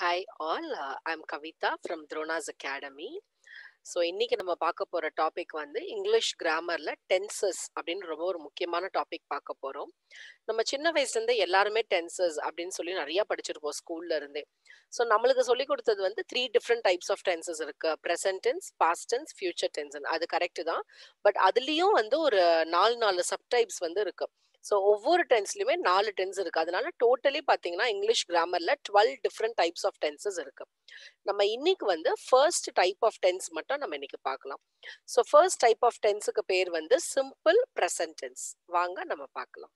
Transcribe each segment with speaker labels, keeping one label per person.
Speaker 1: Hi all, uh, I'm Kavita from Drona's Academy. So இன்னைக்கு நம்ம பார்க்க போற டாபிக் வந்து இங்கிலீஷ் கிராமர்ல டென்சஸ் அப்படின்னு ரொம்ப ஒரு முக்கியமான டாபிக் பார்க்க போறோம் நம்ம சின்ன வயசுல இருந்தே எல்லாருமே டென்சஸ் அப்படின்னு சொல்லி நிறைய படிச்சிருப்போம் ஸ்கூல்ல இருந்தே ஸோ நம்மளுக்கு சொல்லி கொடுத்தது வந்து three different types of tenses இருக்கு present tense past tense future tense அது கரெக்ட் தான் பட் அதுலயும் வந்து ஒரு நாலு நாலு சப்டைப்ஸ் வந்து இருக்கு ஸோ ஒவ்வொரு டென்ஸ்லயுமே நாலு டென்ஸ் இருக்கு அதனால டோட்டலி பாத்தீங்கன்னா இங்கிலீஷ் கிராமர்ல twelve different types of tenses இருக்கு நம்ம இன்னைக்கு வந்து ஃபர்ஸ்ட் டைப் ஆஃப் டென்ஸ் மட்டும் நம்ம இன்னைக்கு பார்க்கலாம் ஸோ ஃபர்ஸ்ட் டைப் ஆஃப் டென்ஸுக்கு பேர் வந்து சிம்பிள் ப்ரெசன்ட் டென்ஸ் வாங்க நம்ம பார்க்கலாம்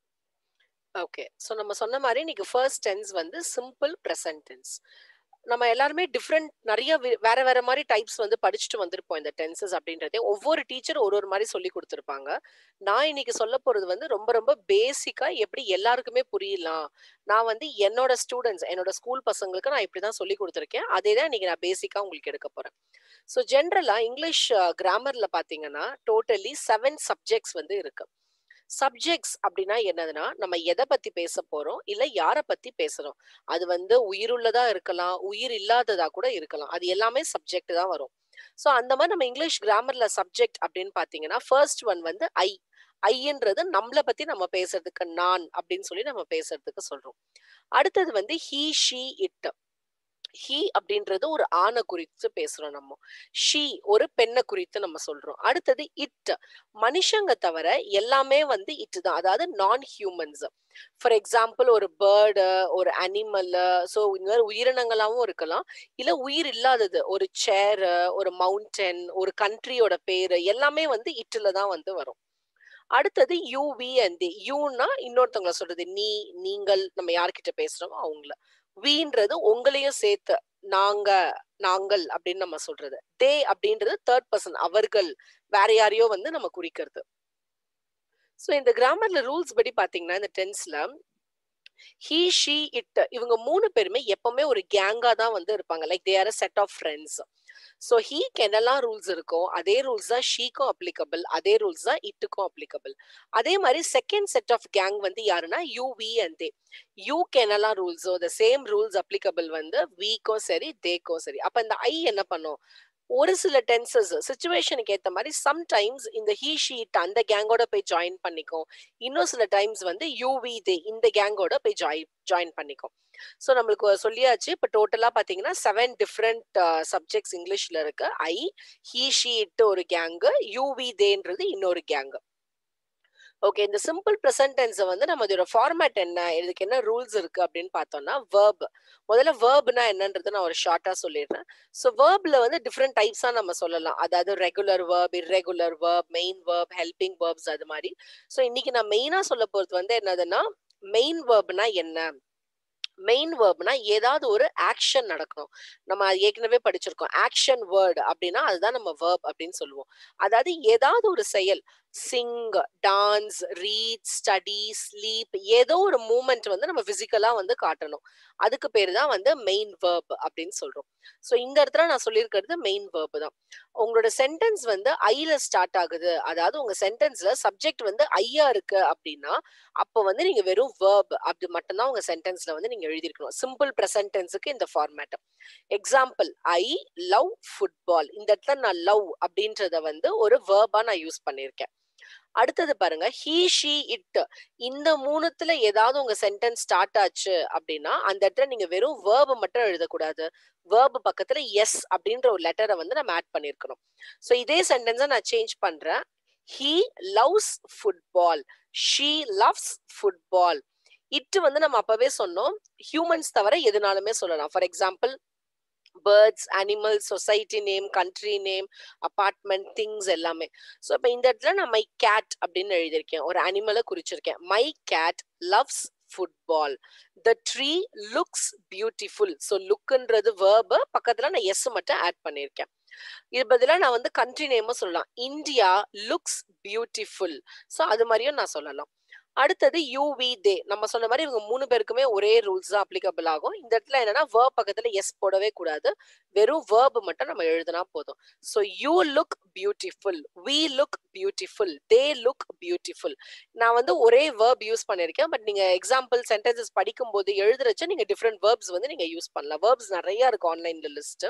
Speaker 1: ஓகே ஸோ நம்ம சொன்ன மாதிரி இன்னைக்கு ஃபர்ஸ்ட் டென்ஸ் வந்து சிம்பிள் ப்ரெசன்ட் டென்ஸ் நம்ம எல்லாருமே டிஃப்ரெண்ட் நிறைய வி- வேற வேற மாதிரி டைப்ஸ் வந்து படிச்சுட்டு வந்திருப்போம் இந்த டென்சஸ் அப்படின்றதே ஒவ்வொரு டீச்சர் ஒரு ஒரு மாதிரி சொல்லி கொடுத்துருப்பாங்க நான் இன்னைக்கு சொல்ல போறது வந்து ரொம்ப ரொம்ப பேசிக்கா எப்படி எல்லாருக்குமே புரியலாம் நான் வந்து என்னோட ஸ்டூடெண்ட்ஸ் என்னோட ஸ்கூல் பசங்களுக்கு நான் இப்படிதான் சொல்லி கொடுத்துருக்கேன் அதே தான் இன்னைக்கு நான் பேசிக்கா உங்களுக்கு எடுக்க போறேன் ஸோ ஜென்ரலா இங்கிலீஷ் கிராமர்ல பாத்தீங்கன்னா டோட்டலி செவன் சப்ஜெக்ட்ஸ் வந்து இருக்கு சப்ஜெக்ட்ஸ் அப்படின்னா என்னதுன்னா நம்ம எதை பத்தி பேச போறோம் இல்ல யார பத்தி பேசுறோம் அது வந்து உயிருள்ளதா இருக்கலாம் உயிர் இல்லாததா கூட இருக்கலாம் அது எல்லாமே சப்ஜெக்ட் தான் வரும் சோ அந்த மாதிரி நம்ம இங்கிலீஷ் கிராமர்ல சப்ஜெக்ட் அப்படின்னு பாத்தீங்கன்னா ஃபர்ஸ்ட் ஒன் வந்து ஐ ஐன்றது நம்மள பத்தி நம்ம பேசுறதுக்கு நான் அப்படின்னு சொல்லி நம்ம பேசுறதுக்கு சொல்றோம் அடுத்தது வந்து ஹீ ஷீ இட் ஹீ அப்படின்றது ஒரு ஆணை குறித்து பேசுறோம் நம்ம ஷீ ஒரு பெண்ணை குறித்து நம்ம சொல்றோம் அடுத்தது இட் மனுஷங்க தவிர எல்லாமே வந்து இட் தான் அதாவது நான் ஹியூமன்ஸ் ஃபார் எக்ஸாம்பிள் ஒரு பேர்டு ஒரு அனிமல் ஸோ இந்த மாதிரி உயிரினங்களாவும் இருக்கலாம் இல்ல உயிர் இல்லாதது ஒரு சேர் ஒரு மவுண்டன் ஒரு கண்ட்ரியோட பேரு எல்லாமே வந்து இட்ல தான் வந்து வரும் அடுத்தது யூ வி அண்ட் யூனா இன்னொருத்தவங்கள சொல்றது நீ நீங்கள் நம்ம யார்கிட்ட பேசுறோமோ அவங்கள வீன்றது உங்களையும் சேர்த்து நாங்க நாங்கள் அப்படின்னு நம்ம சொல்றது தே அப்படின்றது தேர்ட் பர்சன் அவர்கள் வேற யாரையோ வந்து நம்ம குறிக்கிறது சோ இந்த கிராமர்ல ரூல்ஸ் படி பாத்தீங்கன்னா இந்த டென்ஸ்ல ஹீ ஷீ இட் இவங்க மூணு பேருமே எப்பவுமே ஒரு கேங்கா தான் வந்து இருப்பாங்க like they are set of friends so ஹீக்கு என்னெல்லாம் ரூல்ஸ் இருக்கோ அதே ரூல்ஸ் தான் ஷீக்கும் அப்ளிகபிள் அதே ரூல்ஸ் தான் இட்டுக்கும் அப்ளிகபிள் அதே மாதிரி செகண்ட் செட் ஆஃப் கேங் வந்து யாருன்னா யூ வி அண்ட் தே யூக்கு என்னெல்லாம் ரூல்ஸோ த சேம் ரூல்ஸ் அப்ளிகபிள் வந்து வீக்கும் சரி தேக்கும் சரி அப்ப இந்த ஐ என்ன பண்ணும் ஒரு சில டென்சஸ் சுச்சுவேஷனுக்கு ஏத்த மாதிரி சம்டைம்ஸ் இந்த ஹீ ஷீட் அந்த கேங்கோட போய் ஜாயின் பண்ணிக்கும் இன்னும் சில டைம்ஸ் வந்து யூவி தே இந்த கேங்கோட போய் ஜாயின் ஜாயின் பண்ணிக்கும் ஸோ நம்மளுக்கு சொல்லியாச்சு இப்போ டோட்டலா பாத்தீங்கன்னா செவன் டிஃப்ரெண்ட் சப்ஜெக்ட்ஸ் இங்கிலீஷ்ல இருக்கு ஐ ஹீ ஷீட் ஒரு கேங்கு யூவி தேன்றது இன்னொரு கேங்கு ஓகே இந்த சிம்பிள் ப்ரெசன்ட் டென்ஸை வந்து நம்ம இதோட ஃபார்மேட் என்ன இதுக்கு என்ன ரூல்ஸ் இருக்கு அப்படின்னு பார்த்தோம்னா வேர்ப் முதல்ல வேர்ப்னா என்னன்றது நான் ஒரு ஷார்ட்டா சொல்லிடுறேன் ஸோ வேர்ப்ல வந்து டிஃப்ரெண்ட் டைப்ஸா நம்ம சொல்லலாம் அதாவது regular verb irregular verb main verb helping verbs அது மாதிரி ஸோ இன்னைக்கு நான் மெயினா சொல்ல போறது வந்து என்னதுன்னா மெயின் வேர்ப்னா என்ன மெயின் வேர்ப்னா ஏதாவது ஒரு ஆக்ஷன் நடக்கணும் நம்ம அது ஏற்கனவே படிச்சிருக்கோம் ஆக்ஷன் வேர்டு அப்படின்னா அதுதான் நம்ம வேர்ப் அப்படின்னு சொல்லுவோம் அதாவது ஏதாவது ஒரு செயல் sing dance read study sleep ஏதோ ஒரு மூமெண்ட் வந்து நம்ம பிசிக்கலா வந்து காட்டணும் அதுக்கு பேர் தான் வந்து மெயின் வேர்ப் அப்படின்னு சொல்றோம் ஸோ இந்த இடத்துல நான் சொல்லியிருக்கிறது மெயின் வேர்ப் தான் உங்களோட சென்டென்ஸ் வந்து ஐல ஸ்டார்ட் ஆகுது அதாவது உங்க சென்டென்ஸ்ல சப்ஜெக்ட் வந்து ஐயா இருக்கு அப்படின்னா அப்போ வந்து நீங்க வெறும் வேர்ப் அப்படி மட்டும்தான் உங்க சென்டென்ஸ்ல வந்து நீங்க எழுதிருக்கணும் சிம்பிள் ப்ரெசன்டென்ஸுக்கு இந்த format example I love football இந்த இடத்துல நான் லவ் அப்படின்றத வந்து ஒரு வேர்பா நான் யூஸ் பண்ணியிருக்கேன் அடுத்தது பாருங்க ஹீ ஷீ இட் இந்த மூணுத்துல ஏதாவது உங்க சென்டென்ஸ் ஸ்டார்ட் ஆச்சு அப்படின்னா அந்த இடத்துல நீங்க வெறும் வேர்பை மட்டும் எழுதக்கூடாது வேர்பு பக்கத்துல எஸ் அப்படின்ற ஒரு லெட்டரை வந்து நம்ம ஆட் பண்ணிருக்கணும் ஸோ இதே சென்டென்ஸை நான் சேஞ்ச் பண்றேன் he loves football she loves football it வந்து நம்ம அப்பவே சொன்னோம் ஹியூமன்ஸ் தவிர எதுனாலுமே சொல்லலாம் for example birds animals society name country name apartment things எல்லாமே ஸோ இப்போ இந்த இடத்துல நான் மை கேட் அப்படின்னு எழுதியிருக்கேன் ஒரு அனிமலை குறிச்சிருக்கேன் my cat loves football the tree looks beautiful so லுக்குன்றது வேர்பு பக்கத்துல நான் எஸ் மட்டும் ஆட் பண்ணியிருக்கேன் இது பதிலாக நான் வந்து கண்ட்ரி நேமும் சொல்லலாம் இந்தியா லுக்ஸ் பியூட்டிஃபுல் ஸோ அது மாதிரியும் நான் சொல்லலாம் அடுத்தது யூ வி தே நம்ம சொன்ன மாதிரி இவங்க மூணு பேருக்குமே ஒரே ரூல்ஸ் தான் அப்ளிகபிள் ஆகும் இந்த இடத்துல என்னன்னா வேர்ப் பக்கத்துல எஸ் போடவே கூடாது வெறும் வேர்ப் மட்டும் நம்ம எழுதினா போதும் so you look beautiful we look beautiful they look beautiful நான் வந்து ஒரே வேர்ப் யூஸ் பண்ணியிருக்கேன் பட் நீங்க எக்ஸாம்பிள் சென்டென்சஸ் படிக்கும்போது எழுதுறச்ச நீங்க டிஃப்ரெண்ட் வேர்ப்ஸ் வந்து நீங்க யூஸ் பண்ணலாம் வேர்ப்ஸ் நிறைய இருக்கு ஆன்லைன்ல லிஸ்ட்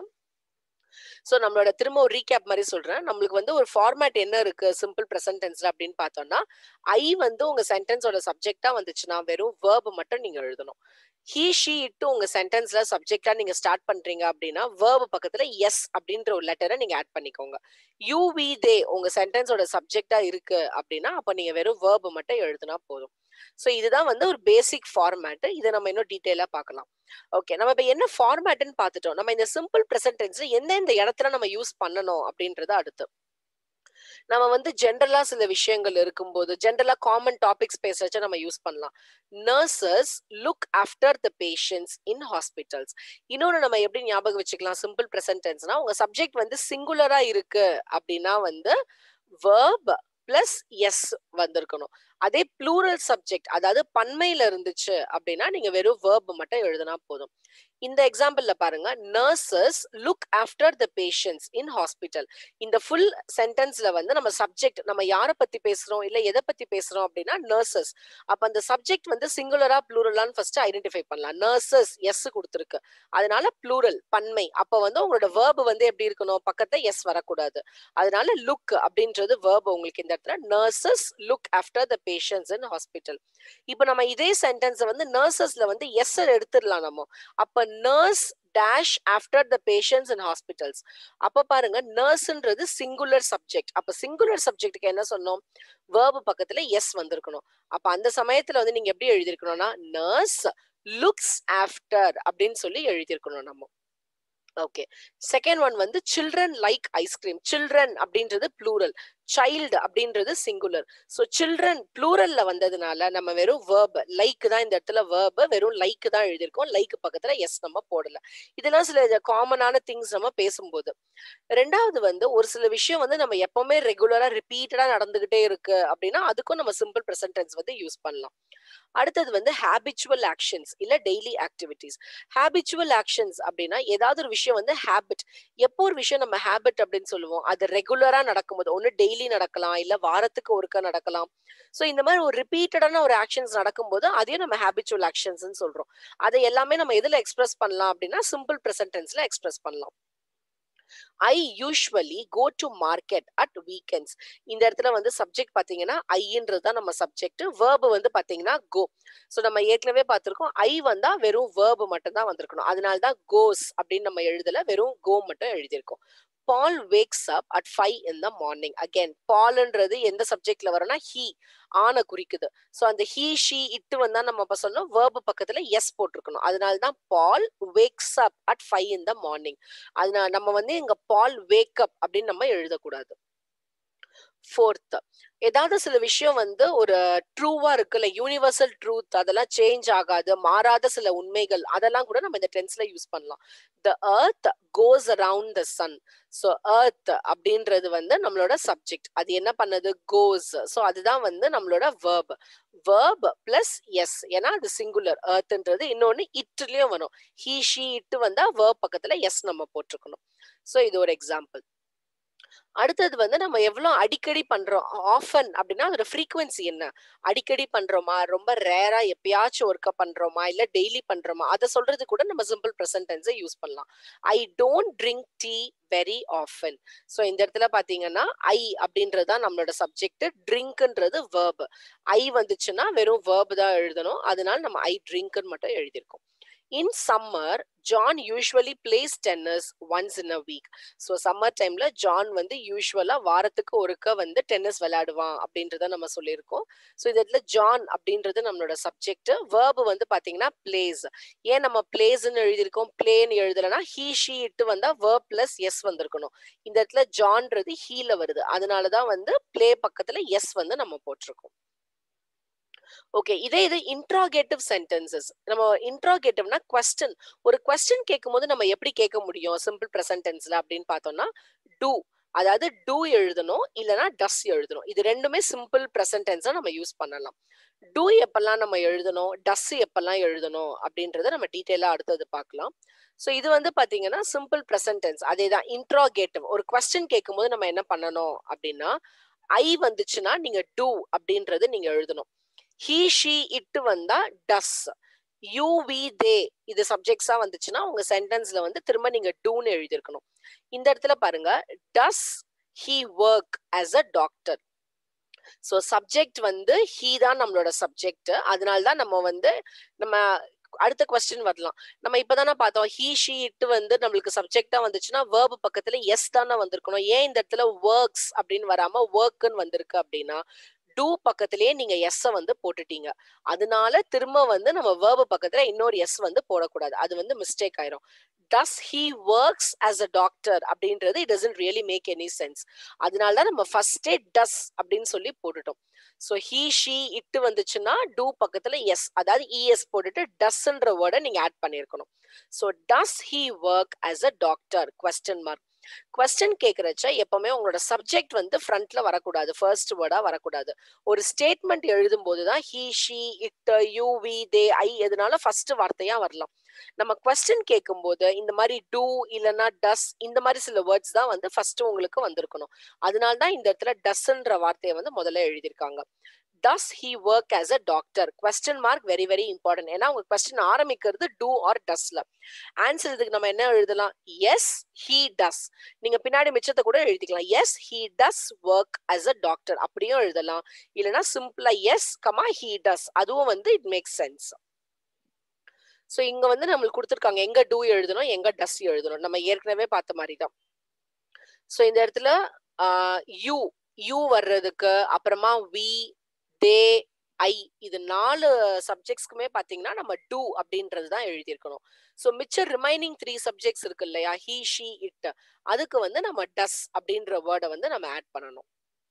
Speaker 1: ஸோ நம்மளோட திரும்ப ஒரு ரீகேப் மாதிரி சொல்றேன் நம்மளுக்கு வந்து ஒரு ஃபார்மேட் என்ன இருக்கு சிம்பிள் ப்ரெசன்ட் டென்ஸ்ல அப்படின்னு பார்த்தோம்னா ஐ வந்து உங்க சென்டென்ஸோட சப்ஜெக்டா வந்துச்சுன்னா வெறும் வேர்ப் மட்டும் நீங்க எழுதணும் ஹீ ஷீ இட்டு உங்க சென்டென்ஸ்ல சப்ஜெக்டா நீங்க ஸ்டார்ட் பண்றீங்க அப்படின்னா வேர்ப் பக்கத்துல எஸ் அப்படின்ற ஒரு லெட்டரை நீங்க ஆட் பண்ணிக்கோங்க யூ வி தே உங்க சென்டென்ஸோட சப்ஜெக்டா இருக்கு அப்படின்னா அப்ப நீங்க வெறும் வேர்ப் மட்டும் எழுதுனா போதும் ஸோ இதுதான் வந்து ஒரு பேசிக் ஃபார்மேட் இதை நம்ம இன்னும் டீட்டெயிலா பார்க்கலாம் ஓகே நம்ம இப்ப என்ன ஃபார்மேட்னு பார்த்துட்டோம் நம்ம இந்த சிம்பிள் ப்ரெசன்டென்ஸ் எந்தெந்த இடத்துல நம்ம யூஸ் பண்ணணும் அப்படின்றது அடுத்து நம்ம வந்து ஜென்ரலா சில விஷயங்கள் இருக்கும்போது ஜென்ரலா காமன் டாபிக்ஸ் பேசுறச்ச நம்ம யூஸ் பண்ணலாம் nurses look after the patients in hospitals இன்னொன்று நம்ம எப்படி ஞாபகம் வச்சுக்கலாம் சிம்பிள் ப்ரெசன்டென்ஸ்னா உங்க சப்ஜெக்ட் வந்து சிங்குலரா இருக்கு அப்படின்னா வந்து வேர்ப் பிளஸ் எஸ் வந்திருக்கணும் அதே ப்ளூரல் சப்ஜெக்ட் அதாவது பன்மையில இருந்துச்சு அப்படின்னா நீங்க வெறும் வேர்ப் மட்டும் எழுதினா போதும் இந்த எக்ஸாம்பிள்ல பாருங்க nurses look after the patients in hospital இந்த ஃபுல் சென்டென்ஸ்ல வந்து நம்ம சப்ஜெக்ட் நம்ம யாரை பத்தி பேசுறோம் இல்ல எதை பத்தி பேசுறோம் அப்படின்னா நர்சஸ் அப்ப அந்த சப்ஜெக்ட் வந்து சிங்குலரா ப்ளூரலான்னு ஃபர்ஸ்ட் ஐடென்டிஃபை பண்ணலாம் நர்சஸ் எஸ் கொடுத்துருக்கு அதனால ப்ளூரல் பன்மை அப்ப வந்து உங்களோட வேர்ப் வந்து எப்படி இருக்கணும் பக்கத்துல எஸ் வரக்கூடாது அதனால லுக் அப்படின்றது வேர்ப் உங்களுக்கு இந்த இடத்துல nurses look after the patients in hospital இப்போ நம்ம இதே சென்டென்ஸ் வந்து நர்சஸ்ல வந்து எஸ் எடுத்துடலாம் நம்ம அப்ப nurse dash after the patients in hospitals அப்ப பாருங்க நர்ஸ்ன்றது சிங்குலர் சப்ஜெக்ட் அப்ப சிங்குலர் சப்ஜெக்ட்டுக்கு என்ன சொன்னோம் வேர்பு பக்கத்துல எஸ் வந்திருக்கணும் அப்ப அந்த சமயத்துல வந்து நீங்க எப்படி எழுதிருக்கணும்னா நர்ஸ் லுக்ஸ் ஆஃப்டர் அப்படின்னு சொல்லி எழுதியிருக்கணும் நம்ம ஓகே செகண்ட் ஒன் வந்து சில்ட்ரன் லைக் ஐஸ்கிரீம் சில்ட்ரன் அப்படின்றது ப்ளூரல் சைல்டு அப்படின்றது சிங்குலர் ஸோ சில்ட்ரன் ப்ளூரல்ல வந்ததுனால நம்ம வெறும் வேர்ப் லைக் தான் இந்த இடத்துல வேர்ப் வெறும் லைக் தான் எழுதியிருக்கோம் லைக் பக்கத்துல எஸ் நம்ம போடல இதெல்லாம் சில காமனான திங்ஸ் நம்ம பேசும்போது ரெண்டாவது வந்து ஒரு சில விஷயம் வந்து நம்ம எப்பவுமே ரெகுலரா ரிப்பீட்டடா நடந்துகிட்டே இருக்கு அப்படின்னா அதுக்கும் நம்ம சிம்பிள் ப்ரெசன்டென்ஸ் வந்து யூஸ் பண்ணலாம் அடுத்தது வந்து ஹேபிச்சுவல் ஆக்ஷன்ஸ் இல்ல டெய்லி ஆக்டிவிட்டிஸ் ஹேபிச்சுவல் ஆக்ஷன்ஸ் அப்படின்னா ஏதாவது ஒரு விஷயம் வந்து ஹேபிட் எப்போ ஒரு விஷயம் நம்ம ஹேபிட் அப்படின்னு சொல்லுவோம் அது ரெகுலரா நடக்கும்போது ஒன்னு டெய்லி நடக்கலாம் இல்ல வாரத்துக்கு ஒருக்கா நடக்கலாம் ஸோ இந்த மாதிரி ஒரு ரிப்பீட்டடான ஒரு ஆக்ஷன்ஸ் நடக்கும்போது அதையும் நம்ம ஹேபிச்சுவல் ஆக்ஷன்ஸ் சொல்றோம் அதை எல்லாமே நம்ம எதுல எக்ஸ்பிரஸ் பண்ணலாம் அப்படின்னா சிம்பிள் ப்ரெசன்டென்ஸ்ல எக்ஸ்பிரஸ் பண்ணலாம் I usually go to market at weekends இந்த இடத்துல வந்து சப்ஜெக்ட் பாத்தீங்கன்னா ஐன்றது தான் நம்ம சப்ஜெக்ட் வேர்பு வந்து பாத்தீங்கன்னா கோ ஸோ நம்ம ஏற்கனவே பார்த்திருக்கோம் ஐ வந்தா வெறும் வேர்பு மட்டும் தான் வந்திருக்கணும் அதனால தான் கோஸ் அப்படின்னு நம்ம எழுதல வெறும் கோ மட்டும் எழுதியிருக்கோம் Paul wakes up at five in the morning again பால்ன்றது எந்த சப்ஜெக்ட்ல வரும்னா ஹீ ஆன குறிக்குது ஸோ அந்த ஹீ ஷீ இட்டு வந்தா நம்ம இப்ப சொன்னோம் வேர்பு பக்கத்துல எஸ் போட்டிருக்கணும் அதனால தான் Paul wakes up at five in the morning அதனால நம்ம வந்து இங்க பால் வேக் அப் அப்படின்னு நம்ம எழுதக்கூடாது ஃபோர்த் ஏதாவது சில விஷயம் வந்து ஒரு ட்ரூவா இருக்குல்ல யூனிவர்சல் ட்ரூத் அதெல்லாம் சேஞ்ச் ஆகாது மாறாத சில உண்மைகள் அதெல்லாம் கூட நம்ம இந்த டென்ஸ்ல யூஸ் பண்ணலாம் the earth goes around the sun so earth அப்படின்றது வந்து நம்மளோட சப்ஜெக்ட் அது என்ன பண்ணது கோஸ் ஸோ அதுதான் வந்து நம்மளோட வேர்ப் வேர்ப் பிளஸ் எஸ் ஏன்னா அது சிங்குலர் அர்த்ன்றது இன்னொன்னு இட்டுலயும் வரும் ஹீ ஷீ இட்டு வந்தா வேர்ப் பக்கத்துல எஸ் நம்ம போட்டிருக்கணும் ஸோ இது ஒரு எக்ஸாம்பிள் அடுத்தது வந்து நம்ம எவ்வளவு அடிக்கடி பண்றோம் ஆஃபன் அப்படின்னா அதோட ஃப்ரீக்குவன்சி என்ன அடிக்கடி பண்றோமா ரொம்ப ரேரா எப்பயாச்சும் ஒர்க்கா பண்றோமா இல்ல டெய்லி பண்றோமா அதை சொல்றது கூட நம்ம சிம்பிள் ப்ரெசன்டென்ஸை யூஸ் பண்ணலாம் I don't drink tea very often so இந்த இடத்துல பாத்தீங்கன்னா ஐ அப்படின்றதுதான் நம்மளோட சப்ஜெக்ட் ட்ரிங்க்ன்றது வேர்ப் ஐ வந்துச்சுன்னா வெறும் வேர்ப் தான் எழுதணும் அதனால நம்ம ஐ ட்ரிங்க்னு மட்டும் எழுதியிருக்கோம் in summer John usually plays tennis once in a week so summer டைம்ல ஜான் வந்து யூஸ்வலா வாரத்துக்கு ஒருக்க வந்து டென்னிஸ் விளையாடுவான் அப்படின்றத நம்ம சொல்லியிருக்கோம் ஸோ இந்த இடத்துல ஜான் அப்படின்றது நம்மளோட சப்ஜெக்ட் வேர்பு வந்து பாத்தீங்கன்னா பிளேஸ் ஏன் நம்ம பிளேஸ்ன்னு எழுதியிருக்கோம் பிளேன்னு எழுதலைன்னா ஹீ ஷீ இட்டு வந்தா வேர்ப் பிளஸ் எஸ் வந்திருக்கணும் இந்த இடத்துல ஜான்றது ஹீல வருது அதனாலதான் வந்து பிளே பக்கத்துல எஸ் வந்து நம்ம போட்டிருக்கோம் ஓகே இதே இது இன்ட்ராகேட்டிவ் சென்டென்சஸ் நம்ம இன்ட்ராகேட்டிவ்னா கொஸ்டின் ஒரு கொஸ்டின் கேட்கும் போது நம்ம எப்படி கேட்க முடியும் சிம்பிள் ப்ரெசன்டென்ஸ்ல அப்படின்னு பார்த்தோம்னா டூ அதாவது டூ எழுதணும் இல்லைன்னா டஸ் எழுதணும் இது ரெண்டுமே சிம்பிள் ப்ரெசன்ட் டென்ஸா நம்ம யூஸ் பண்ணலாம் டூ எப்பெல்லாம் நம்ம எழுதணும் டஸ் எப்பெல்லாம் எழுதணும் அப்படின்றத நம்ம டீட்டெயிலா அடுத்தது பார்க்கலாம் ஸோ இது வந்து பாத்தீங்கன்னா சிம்பிள் ப்ரெசன்ட் டென்ஸ் அதே தான் இன்ட்ராகேட்டிவ் ஒரு கொஸ்டின் கேட்கும்போது நம்ம என்ன பண்ணணும் அப்படின்னா ஐ வந்துச்சுன்னா நீங்க டூ அப்படின்றது நீங்க எழுதணும் ஹீ ஷீ இட்டு வந்தா டஸ் யூ வி தே இது சப்ஜெக்ட்ஸா வந்துச்சுன்னா உங்க சென்டென்ஸ்ல வந்து திரும்ப நீங்க டூன்னு எழுதியிருக்கணும் இந்த இடத்துல பாருங்க does he work as a doctor so subject வந்து ஹீ தான் நம்மளோட சப்ஜெக்ட் அதனால தான் நம்ம வந்து நம்ம அடுத்த கொஸ்டின் வரலாம் நம்ம இப்பதானே பார்த்தோம் ஹீ ஷீ இட்டு வந்து நம்மளுக்கு சப்ஜெக்டா வந்துச்சுன்னா வேர்பு பக்கத்துல எஸ் தானே வந்திருக்கணும் ஏன் இந்த இடத்துல ஒர்க்ஸ் அப்படின்னு வராம ஒர்க்குன்னு வந்திருக்கு அப்படின்னா டூ பக்கத்திலேயே நீங்க எஸ் வந்து போட்டுட்டீங்க அதனால திரும்ப வந்து நம்ம வேர்பு பக்கத்துல இன்னொரு எஸ் வந்து போடக்கூடாது அது வந்து மிஸ்டேக் ஆயிரும் does he works as a doctor அப்படின்றது it doesn't really make any sense அதனால தான் நம்ம ஃபர்ஸ்டே டஸ் அப்படின்னு சொல்லி போட்டுட்டோம் ஸோ ஹீ ஷீ இட்டு வந்துச்சுன்னா டூ பக்கத்துல எஸ் அதாவது இஎஸ் போட்டுட்டு டஸ்ன்ற வேர்டை நீங்க ஆட் பண்ணியிருக்கணும் so does he work as a doctor question mark question கேட்கறச்ச எப்பவுமே உங்களோட சப்ஜெக்ட் வந்து ஃப்ரண்ட்ல வரக்கூடாது ஃபர்ஸ்ட் வேர்டா வரக்கூடாது ஒரு ஸ்டேட்மெண்ட் எழுதும் போதுதான் he she it you we they I எதுனால ஃபர்ஸ்ட் வார்த்தையா வரலாம் நம்ம கொஸ்டின் கேட்கும்போது இந்த மாதிரி டூ இல்லைன்னா டஸ் இந்த மாதிரி சில வேர்ட்ஸ் தான் வந்து ஃபர்ஸ்ட் உங்களுக்கு வந்திருக்கணும் அதனால தான் இந்த இடத்துல டஸ்ன்ற வார்த்தையை வந்து முதல்ல எழுதியிருக்காங்க does he work as a doctor question mark very very important ஏன்னா உங்க கொஸ்டின் ஆரம்பிக்கிறது டூ ஆர் டஸ்ல ஆன்சர் இதுக்கு நம்ம என்ன எழுதலாம் எஸ் ஹீ டஸ் நீங்க பின்னாடி மிச்சத்தை கூட எழுதிக்கலாம் yes he does work as a doctor அப்படியும் எழுதலாம் இல்லைன்னா சிம்பிளா எஸ் கமா ஹீ டஸ் அதுவும் வந்து இட் மேக்ஸ் சென்ஸ் ஸோ இங்க வந்து நம்மளுக்கு கொடுத்துருக்காங்க எங்க டூ எழுதணும் எங்க டஸ் எழுதணும் நம்ம ஏற்கனவே பார்த்த மாதிரி தான் ஸோ இந்த இடத்துல யூ யூ வர்றதுக்கு அப்புறமா வி தே ஐ இது நாலு சப்ஜெக்ட்ஸ்க்குமே பாத்தீங்கன்னா நம்ம டூ அப்படின்றது தான் எழுதியிருக்கணும் ஸோ மிச்சம் ரிமைனிங் த்ரீ சப்ஜெக்ட்ஸ் இருக்கு இல்லையா ஹீ ஷீ இட் அதுக்கு வந்து நம்ம டஸ் அப்படின்ற வேர்டை வந்து நம்ம ஆட் பண்ணணும்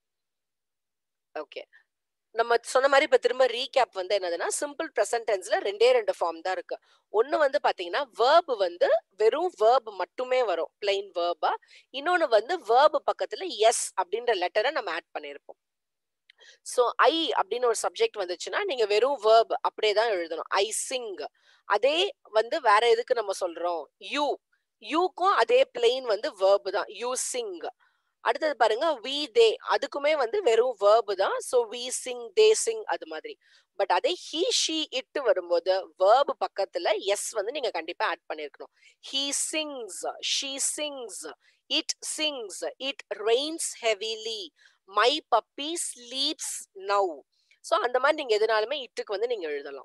Speaker 1: ஓகே நம்ம சொன்ன மாதிரி இப்ப திரும்ப ரீகேப் வந்து என்னதுன்னா சிம்பிள் ப்ரெசன்ட் டென்ஸ்ல ரெண்டே ரெண்டு ஃபார்ம் தான் இருக்கு ஒன்னு வந்து பாத்தீங்கன்னா வேர்ப் வந்து வெறும் வேர்ப் மட்டுமே வரும் பிளைன் வேர்பா இன்னொன்னு வந்து வேர்ப் பக்கத்துல எஸ் அப்படின்ற லெட்டரை நம்ம ஆட் பண்ணியிருப்போம் ஸோ ஐ அப்படின்னு ஒரு சப்ஜெக்ட் வந்துச்சுன்னா நீங்க வெறும் வேர்ப் அப்படியே தான் எழுதணும் ஐ சிங் அதே வந்து வேற எதுக்கு நம்ம சொல்றோம் யூ யூக்கும் அதே பிளெயின் வந்து வேர்ப் தான் யூ சிங் அடுத்தது பாருங்க வி தே அதுக்குமே வந்து வெறும் வேர்பு தான் so we sing they sing அது மாதிரி பட் அதே ஹீ ஷீ இட்டு வரும்போது வேர்பு பக்கத்துல எஸ் வந்து நீங்க கண்டிப்பா ஆட் பண்ணிருக்கணும் he sings she sings it sings it rains heavily my puppy sleeps now so அந்த மாதிரி நீங்க எதுனாலுமே இட்டுக்கு வந்து நீங்க எழுதலாம்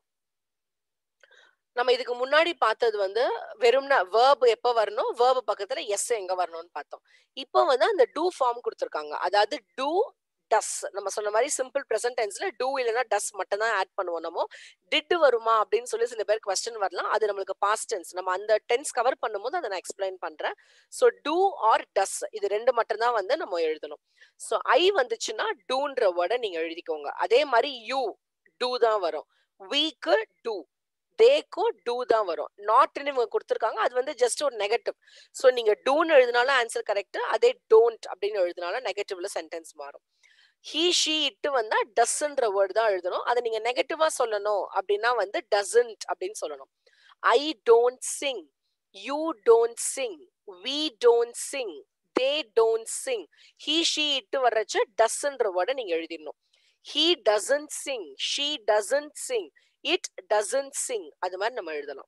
Speaker 1: நம்ம இதுக்கு முன்னாடி பார்த்தது வந்து வெறும்னா வேர்ப் எப்ப வரணும் வேர்ப் பக்கத்துல எஸ் எங்க வரணும்னு பார்த்தோம் இப்போ வந்து அந்த டூ ஃபார்ம் கொடுத்துருக்காங்க அதாவது டூ டஸ் நம்ம சொன்ன மாதிரி சிம்பிள் ப்ரெசன்ட் டென்ஸ்ல டூ இல்லைன்னா டஸ் மட்டும் தான் ஆட் பண்ணுவோம் நம்ம டிட் வருமா அப்படின்னு சொல்லி சில பேர் கொஸ்டின் வரலாம் அது நம்மளுக்கு பாஸ்ட் டென்ஸ் நம்ம அந்த டென்ஸ் கவர் பண்ணும்போது அதை நான் எக்ஸ்பிளைன் பண்றேன் ஸோ டூ ஆர் டஸ் இது ரெண்டு மட்டும் தான் வந்து நம்ம எழுதணும் ஸோ ஐ வந்துச்சுன்னா டூன்ற வேர்டை நீங்க எழுதிக்கோங்க அதே மாதிரி யூ டூ தான் வரும் வீக்கு டூ தேக்கும் டூ தான் வரும் நாட்னு இவங்க கொடுத்துருக்காங்க அது வந்து ஜஸ்ட் ஒரு நெகட்டிவ் ஸோ நீங்க டூன்னு எழுதினாலும் ஆன்சர் கரெக்ட் அதே டோன்ட் அப்படின்னு எழுதினாலும் நெகட்டிவ்ல சென்டென்ஸ் மாறும் ஹீ ஷீ இட்டு வந்தா டஸ்ன்ற வேர்டு தான் எழுதணும் அதை நீங்க நெகட்டிவா சொல்லணும் அப்படின்னா வந்து டசன்ட் அப்படின்னு சொல்லணும் I don't sing you don't sing we don't sing they don't sing he she it வர்றச்ச டஸ்ன்ற வேர்டை நீங்க எழுதிடணும் he doesn't sing she doesn't sing it doesn't sing அது மாதிரி நம்ம எழுதலாம்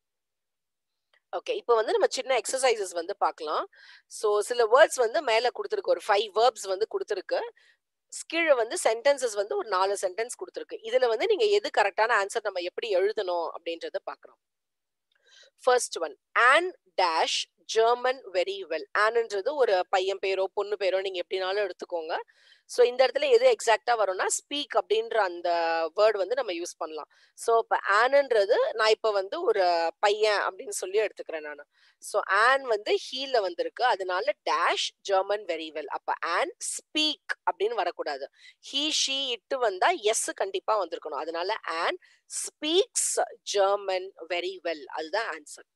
Speaker 1: ஓகே இப்போ வந்து நம்ம சின்ன எக்ஸசைசஸ் வந்து பார்க்கலாம் ஸோ சில வேர்ட்ஸ் வந்து மேலே கொடுத்துருக்கு ஒரு ஃபைவ் வேர்ப்ஸ் வந்து கொடுத்துருக்கு கீழே வந்து சென்டென்சஸ் வந்து ஒரு நாலு சென்டென்ஸ் கொடுத்துருக்கு இதுல வந்து நீங்க எது கரெக்டான ஆன்சர் நம்ம எப்படி எழுதணும் அப்படின்றத பாக்குறோம் first one Ann dash German very well ஆன்ன்றது ஒரு பையன் பேரோ பொண்ணு பேரோ நீங்க எப்படினாலும் எடுத்துக்கோங்க ஸோ இந்த இடத்துல எது எக்ஸாக்டா வரும்னா ஸ்பீக் அப்படின்ற அந்த வேர்டு வந்து நம்ம யூஸ் பண்ணலாம் ஸோ இப்போ ஆனுன்றது நான் இப்போ வந்து ஒரு பையன் அப்படின்னு சொல்லி எடுத்துக்கிறேன் நான் ஸோ ஆன் வந்து ஹீல வந்திருக்கு அதனால டேஷ் ஜெர்மன் வெரி வெல் அப்ப ஆன் ஸ்பீக் அப்படின்னு வரக்கூடாது ஹீ ஷீ இட்டு வந்தா எஸ் கண்டிப்பா வந்திருக்கணும் அதனால Ann speaks German very well அதுதான் answer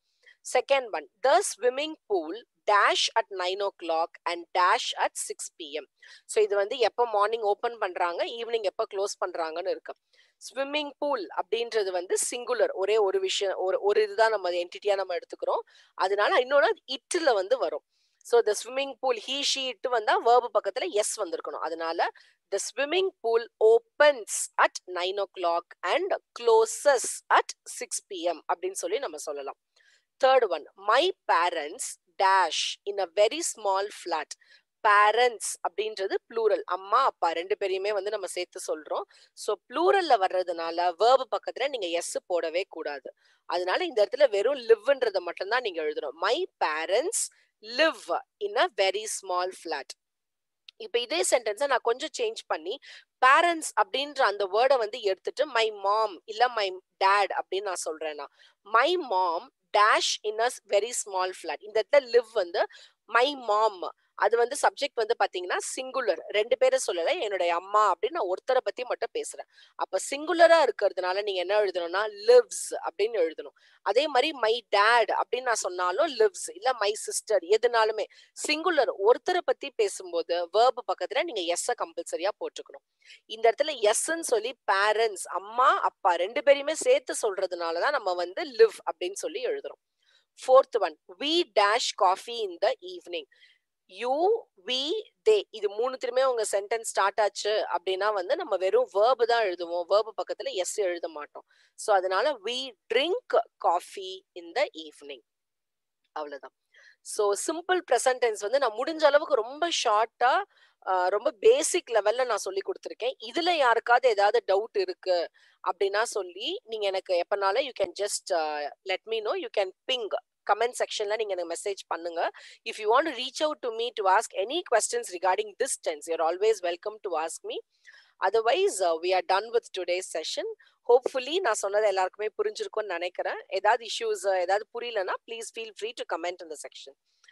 Speaker 1: second one the swimming pool dash at nine o'clock and dash at six PM so இது வந்து எப்போ மார்னிங் ஓப்பன் பண்றாங்க ஈவினிங் எப்போ க்ளோஸ் பண்றாங்கன்னு இருக்கு ஸ்விம்மிங் பூல் அப்படின்றது வந்து சிங்குலர் ஒரே ஒரு விஷயம் ஒரு ஒரு இதுதான் நம்ம என்டிட்டியா நம்ம எடுத்துக்கிறோம் அதனால இன்னொன்று இட்டுல வந்து வரும் so the swimming pool he she it வந்தா வேர்பு பக்கத்துல எஸ் வந்திருக்கணும் அதனால the swimming pool opens at nine o'clock and closes at six PM அப்படின்னு சொல்லி நம்ம சொல்லலாம் third one my parents dash in a very small flat parents அப்படின்றது plural அம்மா அப்பா ரெண்டு பேரையுமே வந்து நம்ம சேர்த்து சொல்றோம் ஸோ ப்ளூரல்ல வர்றதுனால வேர்பு பக்கத்துல நீங்க எஸ் போடவே கூடாது அதனால இந்த இடத்துல வெறும் லிவ்ன்றதை மட்டும்தான் நீங்க எழுதணும் my parents live in a very small flat இப்ப இதே சென்டென்ஸை நான் கொஞ்சம் சேஞ்ச் பண்ணி பேரண்ட்ஸ் அப்படின்ற அந்த வேர்டை வந்து எடுத்துட்டு மை மாம் இல்ல மை டேட் அப்படின்னு நான் சொல்றேன்னா my mom dash in a very small flat இந்த இடத்துல லிவ் வந்து மை மாம் அது வந்து சப்ஜெக்ட் வந்து பாத்தீங்கன்னா சிங்குலர் ரெண்டு பேரும் சொல்லல என்னுடைய அம்மா அப்படின்னு நான் ஒருத்தரை பத்தி மட்டும் பேசுறேன் அப்ப சிங்குலரா இருக்கிறதுனால நீங்க என்ன எழுதணும்னா லிவ்ஸ் அப்படின்னு எழுதணும் அதே மாதிரி மை டேட் அப்படின்னு நான் சொன்னாலும் லிவ்ஸ் இல்ல மை சிஸ்டர் எதுனாலுமே சிங்குலர் ஒருத்தரை பத்தி பேசும்போது வேர்பு பக்கத்துல நீங்க எஸ் கம்பல்சரியா போட்டுக்கணும் இந்த இடத்துல எஸ்ன்னு சொல்லி பேரண்ட்ஸ் அம்மா அப்பா ரெண்டு பேரையுமே சேர்த்து சொல்றதுனாலதான் நம்ம வந்து லிவ் அப்படின்னு சொல்லி எழுதுறோம் fourth one we dash coffee in the evening you we they இது மூணுத்துலயுமே உங்க சென்டென்ஸ் ஸ்டார்ட் ஆச்சு அப்படின்னா வந்து நம்ம வெறும் வேர்பு தான் எழுதுவோம் வேர்பு பக்கத்துல எஸ் எழுத மாட்டோம் ஸோ அதனால we drink coffee in the evening அவ்வளவுதான் ஸோ சிம்பிள் ப்ரெசன்ட் டென்ஸ் வந்து நான் முடிஞ்ச அளவுக்கு ரொம்ப ஷார்ட்டா ரொம்ப பேசிக் லெவல்ல நான் சொல்லி கொடுத்துருக்கேன் இதுல யாருக்காவது ஏதாவது டவுட் இருக்கு அப்படின்னா சொல்லி நீங்க எனக்கு எப்பனாலும் you can just let me know you can ping comment செக்ஷன்ல நீங்க எனக்கு மெசேஜ் பண்ணுங்க if you want reach out to me to ask any questions regarding this tense you're always welcome to ask me otherwise we are done with today's session hopefully நான் சொன்னது எல்லாருக்குமே புரிஞ்சிருக்கும்னு நினைக்கிறேன் ஏதாவது இஷ்யூஸ் ஏதாவது புரியலன்னா please feel free to comment இந்த section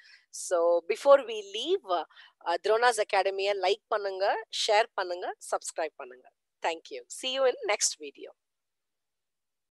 Speaker 1: so before we leave Drona's அகாடமியை like பண்ணுங்க ஷேர் பண்ணுங்க சப்ஸ்கிரைப் பண்ணுங்க thank you see you in next video